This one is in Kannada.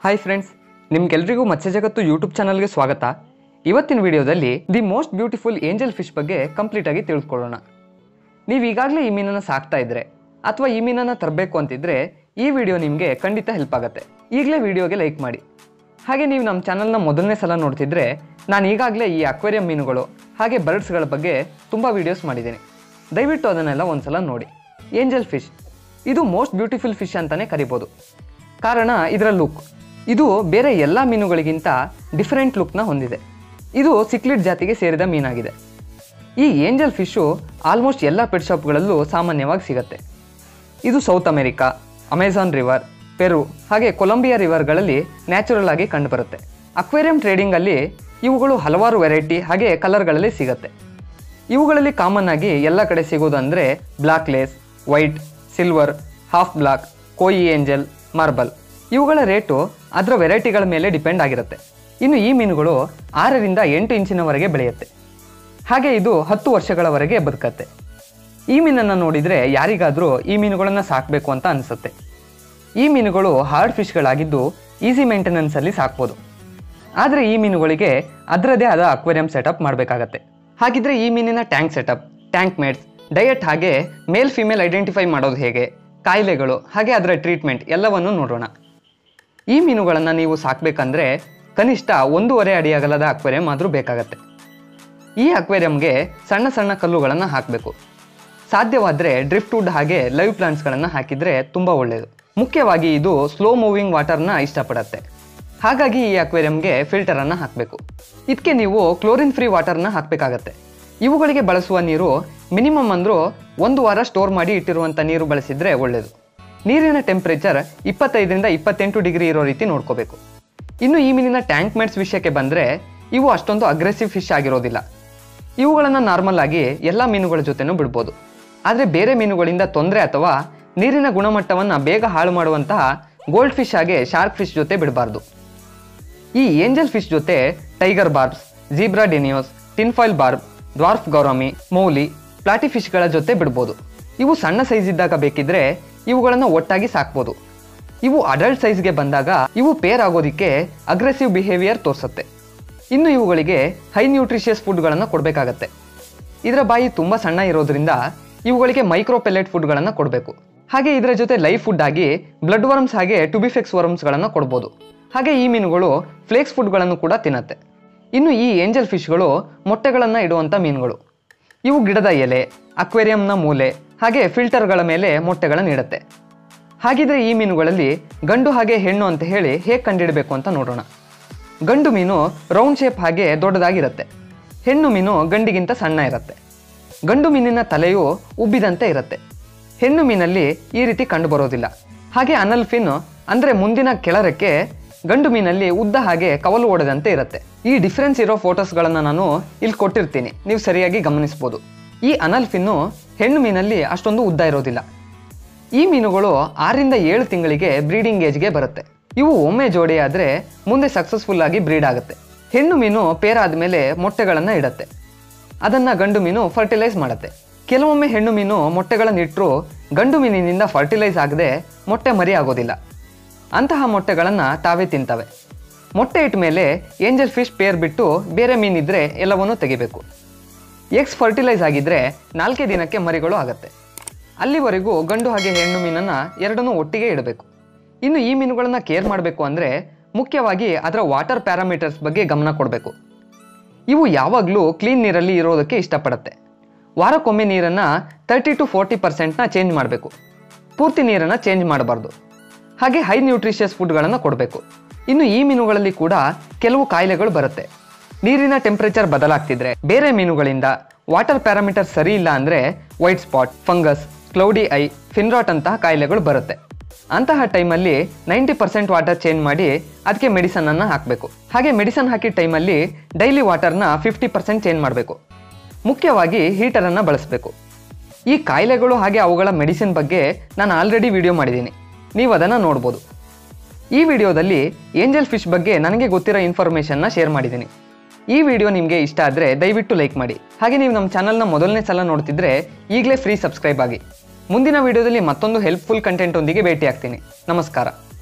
ಹಾಯ್ ಫ್ರೆಂಡ್ಸ್ ನಿಮ್ಗೆಲ್ರಿಗೂ ಮತ್ಸ್ಯ ಜಗತ್ತು ಯೂಟ್ಯೂಬ್ ಚಾನಲ್ಗೆ ಸ್ವಾಗತ ಇವತ್ತಿನ ವಿಡಿಯೋದಲ್ಲಿ the most beautiful angel fish ಬಗ್ಗೆ ಕಂಪ್ಲೀಟ್ ಆಗಿ ತಿಳ್ಕೊಳ್ಳೋಣ ನೀವು ಈಗಾಗಲೇ ಈ ಮೀನನ್ನು ಸಾಕ್ತಾ ಇದ್ರೆ ಅಥವಾ ಈ ಮೀನನ್ನು ತರಬೇಕು ಅಂತಿದ್ರೆ ಈ ವಿಡಿಯೋ ನಿಮಗೆ ಖಂಡಿತ ಹೆಲ್ಪ್ ಆಗುತ್ತೆ ಈಗಲೇ ವಿಡಿಯೋಗೆ ಲೈಕ್ ಮಾಡಿ ಹಾಗೆ ನೀವು ನಮ್ಮ ಚಾನಲ್ನ ಮೊದಲನೇ ಸಲ ನೋಡ್ತಿದ್ರೆ ನಾನು ಈಗಾಗಲೇ ಈ ಅಕ್ವೇರಿಯಂ ಮೀನುಗಳು ಹಾಗೆ ಬರ್ಡ್ಸ್ಗಳ ಬಗ್ಗೆ ತುಂಬ ವೀಡಿಯೋಸ್ ಮಾಡಿದ್ದೀನಿ ದಯವಿಟ್ಟು ಅದನ್ನೆಲ್ಲ ಒಂದ್ಸಲ ನೋಡಿ ಏಂಜಲ್ ಫಿಶ್ ಇದು ಮೋಸ್ಟ್ ಬ್ಯೂಟಿಫುಲ್ ಫಿಶ್ ಅಂತಲೇ ಕರಿಬೋದು ಕಾರಣ ಇದರ ಲುಕ್ ಇದು ಬೇರೆ ಎಲ್ಲ ಮೀನುಗಳಿಗಿಂತ ಡಿಫರೆಂಟ್ ಲುಕ್ನ ಹೊಂದಿದೆ ಇದು ಸಿಕ್ಲಿಡ್ ಜಾತಿಗೆ ಸೇರಿದ ಮೀನಾಗಿದೆ ಈ ಏಂಜಲ್ ಫಿಶು ಆಲ್ಮೋಸ್ಟ್ ಎಲ್ಲ ಪೆಟ್ ಶಾಪ್ಗಳಲ್ಲೂ ಸಾಮಾನ್ಯವಾಗಿ ಸಿಗುತ್ತೆ ಇದು South America Amazon river Peru ಹಾಗೆ ಕೊಲಂಬಿಯಾ ರಿವರ್ಗಳಲ್ಲಿ ನ್ಯಾಚುರಲ್ ಆಗಿ ಕಂಡುಬರುತ್ತೆ ಅಕ್ವೇರಿಯಂ ಟ್ರೇಡಿಂಗಲ್ಲಿ ಇವುಗಳು ಹಲವಾರು ವೆರೈಟಿ ಹಾಗೆ ಕಲರ್ಗಳಲ್ಲಿ ಸಿಗುತ್ತೆ ಇವುಗಳಲ್ಲಿ ಕಾಮನ್ ಆಗಿ ಎಲ್ಲ ಕಡೆ ಸಿಗೋದಂದರೆ black lace white silver half black koi angel marble ಇವುಗಳ ರೇಟು ಅದರ ವೆರೈಟಿಗಳ ಮೇಲೆ ಡಿಪೆಂಡ್ ಆಗಿರುತ್ತೆ ಇನ್ನು ಈ ಮೀನುಗಳು ಆರರಿಂದ ಎಂಟು ಇಂಚಿನವರೆಗೆ ಬೆಳೆಯುತ್ತೆ ಹಾಗೆ ಇದು ಹತ್ತು ವರ್ಷಗಳವರೆಗೆ ಬದುಕತ್ತೆ ಈ ಮೀನನ್ನು ನೋಡಿದರೆ ಯಾರಿಗಾದರೂ ಈ ಮೀನುಗಳನ್ನು ಸಾಕಬೇಕು ಅಂತ ಅನಿಸುತ್ತೆ ಈ ಮೀನುಗಳು ಹಾರ್ಡ್ ಫಿಶ್ಗಳಾಗಿದ್ದು ಈಸಿ ಮೇಂಟೆನೆನ್ಸಲ್ಲಿ ಸಾಕ್ಬೋದು ಆದರೆ ಈ ಮೀನುಗಳಿಗೆ ಅದರದೇ ಆದ ಅಕ್ವೇರಿಯಂ ಸೆಟಪ್ ಮಾಡಬೇಕಾಗತ್ತೆ ಹಾಗಿದ್ರೆ ಈ ಮೀನಿನ tank setup tank mates diet ಹಾಗೆ ಮೇಲ್ ಫಿಮೇಲ್ ಐಡೆಂಟಿಫೈ ಮಾಡೋದು ಹೇಗೆ ಕಾಯಿಲೆಗಳು ಹಾಗೆ ಅದರ ಟ್ರೀಟ್ಮೆಂಟ್ ಎಲ್ಲವನ್ನು ನೋಡೋಣ ಈ ಮೀನುಗಳನ್ನು ನೀವು ಸಾಕಬೇಕಂದ್ರೆ ಕನಿಷ್ಠ ಒಂದೂವರೆ ಅಡಿ ಅಗಲದ ಅಕ್ವೇರಿಯಂ ಆದರೂ ಬೇಕಾಗತ್ತೆ ಈ ಅಕ್ವೇರಿಯಂಗೆ ಸಣ್ಣ ಸಣ್ಣ ಕಲ್ಲುಗಳನ್ನು ಹಾಕಬೇಕು ಸಾಧ್ಯವಾದರೆ ಡ್ರಿಫ್ಟ್ ವುಡ್ ಹಾಗೆ ಲೈವ್ ಪ್ಲಾಂಟ್ಸ್ಗಳನ್ನು ಹಾಕಿದರೆ ತುಂಬ ಒಳ್ಳೆಯದು ಮುಖ್ಯವಾಗಿ ಇದು ಸ್ಲೋ ಮೂವಿಂಗ್ ವಾಟರ್ನ ಇಷ್ಟಪಡುತ್ತೆ ಹಾಗಾಗಿ ಈ ಅಕ್ವೇರಿಯಂಗೆ ಫಿಲ್ಟರನ್ನು ಹಾಕಬೇಕು ಇದಕ್ಕೆ ನೀವು ಕ್ಲೋರಿನ್ ಫ್ರೀ ವಾಟರ್ನ ಹಾಕಬೇಕಾಗತ್ತೆ ಇವುಗಳಿಗೆ ಬಳಸುವ ನೀರು ಮಿನಿಮಮ್ ಅಂದರೂ ಒಂದು ವಾರ ಸ್ಟೋರ್ ಮಾಡಿ ಇಟ್ಟಿರುವಂಥ ನೀರು ಬಳಸಿದರೆ ಒಳ್ಳೆಯದು ನೀರಿನ ಟೆಂಪ್ರೇಚರ್ ಇಪ್ಪತ್ತೈದರಿಂದ ಇಪ್ಪತ್ತೆಂಟು ಡಿಗ್ರಿ ಇರೋ ರೀತಿ ನೋಡ್ಕೋಬೇಕು ಇನ್ನು ಈ ಮೀನಿನ ಟ್ಯಾಂಕ್ ಮೆಟ್ಸ್ ವಿಷಯಕ್ಕೆ ಬಂದರೆ ಇವು ಅಷ್ಟೊಂದು ಅಗ್ರೆಸಿವ್ ಫಿಶ್ ಆಗಿರೋದಿಲ್ಲ ಇವುಗಳನ್ನು ನಾರ್ಮಲ್ ಆಗಿ ಎಲ್ಲ ಮೀನುಗಳ ಜೊತೆನೂ ಬಿಡ್ಬೋದು ಆದರೆ ಬೇರೆ ಮೀನುಗಳಿಂದ ತೊಂದರೆ ಅಥವಾ ನೀರಿನ ಗುಣಮಟ್ಟವನ್ನು ಬೇಗ ಹಾಳು ಮಾಡುವಂತಹ ಗೋಲ್ಡ್ ಫಿಶ್ ಹಾಗೆ ಶಾರ್ಕ್ ಫಿಶ್ ಜೊತೆ ಬಿಡಬಾರ್ದು ಈ ಏಂಜಲ್ ಫಿಶ್ ಜೊತೆ tiger barbs zebra danios tinfoil barb dwarf gourami molly platy ಫಿಶ್ಗಳ ಜೊತೆ ಬಿಡ್ಬೋದು ಇವು ಸಣ್ಣ ಸೈಜ್ ಇದ್ದಾಗ ಬೇಕಿದ್ರೆ ಇವುಗಳನ್ನು ಒಟ್ಟಾಗಿ ಸಾಕ್ಬೋದು ಇವು ಅಡಲ್ಟ್ ಸೈಜ್ಗೆ ಬಂದಾಗ ಇವು ಪೇರ್ ಆಗೋದಕ್ಕೆ ಅಗ್ರೆಸಿವ್ ಬಿಹೇವಿಯರ್ ತೋರಿಸುತ್ತೆ ಇನ್ನು ಇವುಗಳಿಗೆ ಹೈ ನ್ಯೂಟ್ರಿಷಿಯಸ್ ಫುಡ್ಗಳನ್ನು ಕೊಡಬೇಕಾಗತ್ತೆ ಇದರ ಬಾಯಿ ತುಂಬ ಸಣ್ಣ ಇರೋದ್ರಿಂದ ಇವುಗಳಿಗೆ ಮೈಕ್ರೋ ಪೆಲೆಟ್ ಫುಡ್ಗಳನ್ನು ಕೊಡಬೇಕು ಹಾಗೆ ಇದರ ಜೊತೆ ಲೈಫ್ ಫುಡ್ ಆಗಿ ಬ್ಲಡ್ ವರ್ಮ್ಸ್ ಹಾಗೆ ಟುಬಿಫೆಕ್ಸ್ ವರ್ಮ್ಸ್ಗಳನ್ನು ಕೊಡ್ಬೋದು ಹಾಗೆ ಈ ಮೀನುಗಳು ಫ್ಲೇಕ್ಸ್ ಫುಡ್ಗಳನ್ನು ಕೂಡ ತಿನ್ನತ್ತೆ ಇನ್ನು ಈ ಏಂಜಲ್ ಫಿಶ್ಗಳು ಮೊಟ್ಟೆಗಳನ್ನು ಇಡುವಂಥ ಮೀನುಗಳು ಇವು ಗಿಡದ ಎಲೆ ಅಕ್ವೇರಿಯಂನ ಮೂಲೆ ಹಾಗೆ ಫಿಲ್ಟರ್ಗಳ ಮೇಲೆ ಮೊಟ್ಟೆಗಳನ್ನು ಇಡುತ್ತೆ ಹಾಗಿದ್ರೆ ಈ ಮೀನುಗಳಲ್ಲಿ ಗಂಡು ಹಾಗೆ ಹೆಣ್ಣು ಅಂತ ಹೇಳಿ ಹೇಗೆ ಕಂಡಿಡಬೇಕು ಅಂತ ನೋಡೋಣ ಗಂಡು ಮೀನು ರೌಂಡ್ ಶೇಪ್ ಹಾಗೆ ದೊಡ್ಡದಾಗಿರುತ್ತೆ ಹೆಣ್ಣು ಮೀನು ಗಂಡಿಗಿಂತ ಸಣ್ಣ ಇರುತ್ತೆ ಗಂಡು ಮೀನಿನ ತಲೆಯು ಉಬ್ಬಿದಂತೆ ಇರುತ್ತೆ ಹೆಣ್ಣು ಮೀನಲ್ಲಿ ಈ ರೀತಿ ಕಂಡುಬರೋದಿಲ್ಲ ಹಾಗೆ ಅನಲ್ ಫಿನ್ ಅಂದರೆ ಮುಂದಿನ ಕೆಳರಕ್ಕೆ ಗಂಡು ಮೀನಲ್ಲಿ ಉದ್ದ ಹಾಗೆ ಕವಲು ಓಡದಂತೆ ಇರುತ್ತೆ ಈ ಡಿಫ್ರೆನ್ಸ್ ಇರೋ ಫೋಟೋಸ್ಗಳನ್ನು ನಾನು ಇಲ್ಲಿ ಕೊಟ್ಟಿರ್ತೀನಿ ನೀವು ಸರಿಯಾಗಿ ಗಮನಿಸ್ಬೋದು ಈ ಅನಲ್ ಫಿನ್ನು ಹೆಣ್ಣು ಮೀನಲ್ಲಿ ಅಷ್ಟೊಂದು ಉದ್ದ ಇರೋದಿಲ್ಲ ಈ ಮೀನುಗಳು ಆರರಿಂದ ಏಳು ತಿಂಗಳಿಗೆ ಬ್ರೀಡಿಂಗ್ ಏಜ್ಗೆ ಬರುತ್ತೆ ಇವು ಒಮ್ಮೆ ಜೋಡಿ ಆದರೆ ಮುಂದೆ ಸಕ್ಸಸ್ಫುಲ್ ಆಗಿ ಬ್ರೀಡ್ ಆಗುತ್ತೆ ಹೆಣ್ಣು ಮೀನು ಪೇರ್ ಆದಮೇಲೆ ಮೊಟ್ಟೆಗಳನ್ನು ಇಡತ್ತೆ ಅದನ್ನು ಗಂಡು ಮೀನು ಫರ್ಟಿಲೈಸ್ ಮಾಡುತ್ತೆ ಕೆಲವೊಮ್ಮೆ ಹೆಣ್ಣು ಮೀನು ಮೊಟ್ಟೆಗಳನ್ನು ಇಟ್ಟರು ಗಂಡು ಮೀನಿನಿಂದ ಫರ್ಟಿಲೈಸ್ ಆಗದೆ ಮೊಟ್ಟೆ ಮರಿ ಆಗೋದಿಲ್ಲ ಅಂತಹ ಮೊಟ್ಟೆಗಳನ್ನು ತಾವೇ ತಿಂತವೆ ಮೊಟ್ಟೆ ಇಟ್ಟ ಮೇಲೆ ಏಂಜಲ್ ಫಿಶ್ ಪೇರ್ ಬಿಟ್ಟು ಬೇರೆ ಮೀನಿದ್ರೆ ಎಲ್ಲವನ್ನೂ ತೆಗಿಬೇಕು ಎಗ್ಸ್ ಫರ್ಟಿಲೈಸ್ ಆಗಿದ್ರೆ ನಾಲ್ಕೇ ದಿನಕ್ಕೆ ಮರಿಗಳು ಆಗುತ್ತೆ ಅಲ್ಲಿವರೆಗೂ ಗಂಡು ಹಾಗೆ ಹೆಣ್ಣು ಮೀನನ್ನು ಎರಡನ್ನೂ ಒಟ್ಟಿಗೆ ಇಡಬೇಕು ಇನ್ನು ಈ ಮೀನುಗಳನ್ನು ಕೇರ್ ಮಾಡಬೇಕು ಅಂದರೆ ಮುಖ್ಯವಾಗಿ ಅದರ ವಾಟರ್ ಪ್ಯಾರಾಮೀಟರ್ಸ್ ಬಗ್ಗೆ ಗಮನ ಕೊಡಬೇಕು ಇವು ಯಾವಾಗಲೂ ಕ್ಲೀನ್ ನೀರಲ್ಲಿ ಇರೋದಕ್ಕೆ ಇಷ್ಟಪಡುತ್ತೆ ವಾರಕ್ಕೊಮ್ಮೆ ನೀರನ್ನು ತರ್ಟಿ ಟು ಫೋರ್ಟಿ ಪರ್ಸೆಂಟ್ನ ಚೇಂಜ್ ಮಾಡಬೇಕು ಪೂರ್ತಿ ನೀರನ್ನು ಚೇಂಜ್ ಮಾಡಬಾರ್ದು ಹಾಗೆ ಹೈ ನ್ಯೂಟ್ರಿಷಿಯಸ್ ಫುಡ್ಗಳನ್ನು ಕೊಡಬೇಕು ಇನ್ನು ಈ ಮೀನುಗಳಲ್ಲಿ ಕೂಡ ಕೆಲವು ಕಾಯಿಲೆಗಳು ಬರುತ್ತೆ ನೀರಿನ ಟೆಂಪರೇಚರ್ ಬದಲಾಗ್ತಿದ್ರೆ ಬೇರೆ ಮೀನುಗಳಿಂದ ವಾಟರ್ ಪ್ಯಾರಾಮೀಟರ್ ಸರಿ ಇಲ್ಲ ಅಂದರೆ white spot fungus cloudy eye fin rot ಅಂತಹ ಕಾಯಿಲೆಗಳು ಬರುತ್ತೆ ಅಂತಹ ಟೈಮಲ್ಲಿ ನೈಂಟಿ ಪರ್ಸೆಂಟ್ ವಾಟರ್ ಚೇಂಜ್ ಮಾಡಿ ಅದಕ್ಕೆ ಮೆಡಿಸನನ್ನು ಹಾಕಬೇಕು ಹಾಗೆ ಮೆಡಿಸನ್ ಹಾಕಿದ ಟೈಮಲ್ಲಿ ಡೈಲಿ ವಾಟರ್ನ ಫಿಫ್ಟಿ ಪರ್ಸೆಂಟ್ ಚೇಂಜ್ ಮಾಡಬೇಕು ಮುಖ್ಯವಾಗಿ ಹೀಟರನ್ನು ಬಳಸಬೇಕು ಈ ಕಾಯಿಲೆಗಳು ಹಾಗೆ ಅವುಗಳ ಮೆಡಿಸಿನ್ ಬಗ್ಗೆ ನಾನು ಆಲ್ರೆಡಿ ವಿಡಿಯೋ ಮಾಡಿದ್ದೀನಿ ನೀವು ಅದನ್ನು ನೋಡ್ಬೋದು ಈ ವಿಡಿಯೋದಲ್ಲಿ ಏಂಜಲ್ ಫಿಶ್ ಬಗ್ಗೆ ನನಗೆ ಗೊತ್ತಿರೋ ಇನ್ಫಾರ್ಮೇಷನ್ನ ಶೇರ್ ಮಾಡಿದ್ದೀನಿ ಈ ವಿಡಿಯೋ ನಿಮಗೆ ಇಷ್ಟ ಆದರೆ ದಯವಿಟ್ಟು ಲೈಕ್ ಮಾಡಿ ಹಾಗೆ ನೀವು ನಮ್ಮ ಚಾನಲ್ನ ಮೊದಲನೇ ಸಲ ನೋಡ್ತಿದ್ರೆ ಈಗಲೇ ಫ್ರೀ ಸಬ್ಸ್ಕ್ರೈಬ್ ಆಗಿ ಮುಂದಿನ ವಿಡಿಯೋದಲ್ಲಿ ಮತ್ತೊಂದು ಹೆಲ್ಪ್ಫುಲ್ ಕಂಟೆಂಟ್ ಒಂದಿಗೆ ಭೇಟಿ ಆಗ್ತೀನಿ ನಮಸ್ಕಾರ